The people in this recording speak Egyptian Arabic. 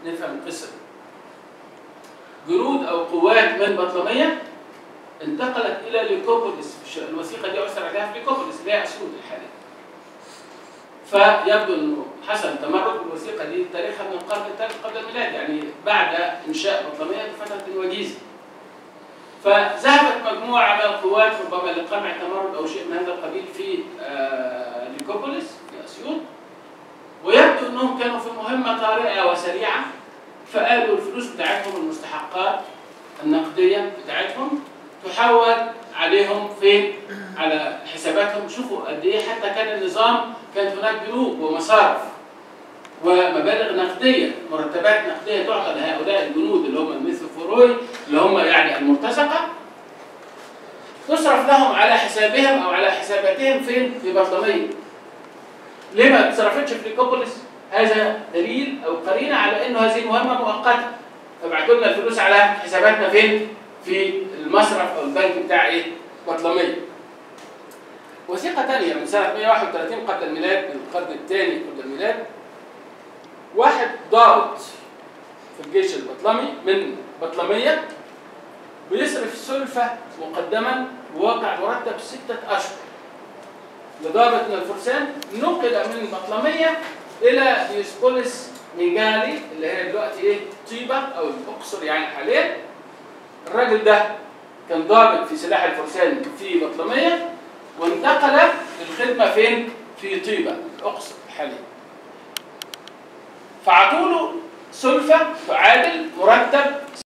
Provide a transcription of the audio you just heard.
نفهم القصه دي. جنود او قوات من بطلميه انتقلت الى ليكوبوليس في الش- الوثيقه دي عثر عليها في ليكوبوليس اللي هي اسيوط الحاليه. فيبدو انه حصل تمرد بالوثيقه دي تاريخها من القرن الثالث قبل الميلاد يعني بعد انشاء بطلميه بفتره وجيزه. فذهبت مجموعه من القوات ربما لقمع تمرد او شيء من هذا القبيل في آه، ليكوبوليس في اسيوط ويبدو انهم كانوا في مهمه طارئه وسريعه فقالوا الفلوس بتاعتهم المستحقات النقديه بتاعتهم تحول عليهم فين؟ على حساباتهم شوفوا قد ايه حتى كان النظام كانت هناك بنوك ومصارف ومبالغ نقديه مرتبات نقديه تعطى لهؤلاء الجنود اللي هم الميثوفوروي اللي هم يعني المرتزقه تصرف لهم على حسابهم او على حساباتهم فين؟ في بطلميه. ليه ما اتصرفتش في ليكوبوليس؟ هذا دليل او قرينه على انه هذه مهمه مؤقته. فابعتوا لنا الفلوس على حساباتنا فين؟ في المصرف او البنك بتاع ايه؟ بطلميه. وثيقه ثانيه من سنه 131 قبل الميلاد من القرن الثاني قبل الميلاد واحد ضابط في الجيش البطلمي من بطلميه بيصرف السلفة مقدما بواقع مرتب ستة أشهر لضابط من الفرسان نقل من بطلمية إلى ديوسبوليس ميجالي اللي هي دلوقتي إيه طيبة أو الأقصر يعني حاليا الراجل ده كان ضابط في سلاح الفرسان في بطلمية وانتقل للخدمة فين؟ في طيبة الأقصر حاليا فعطوا له سلفة تعادل مرتب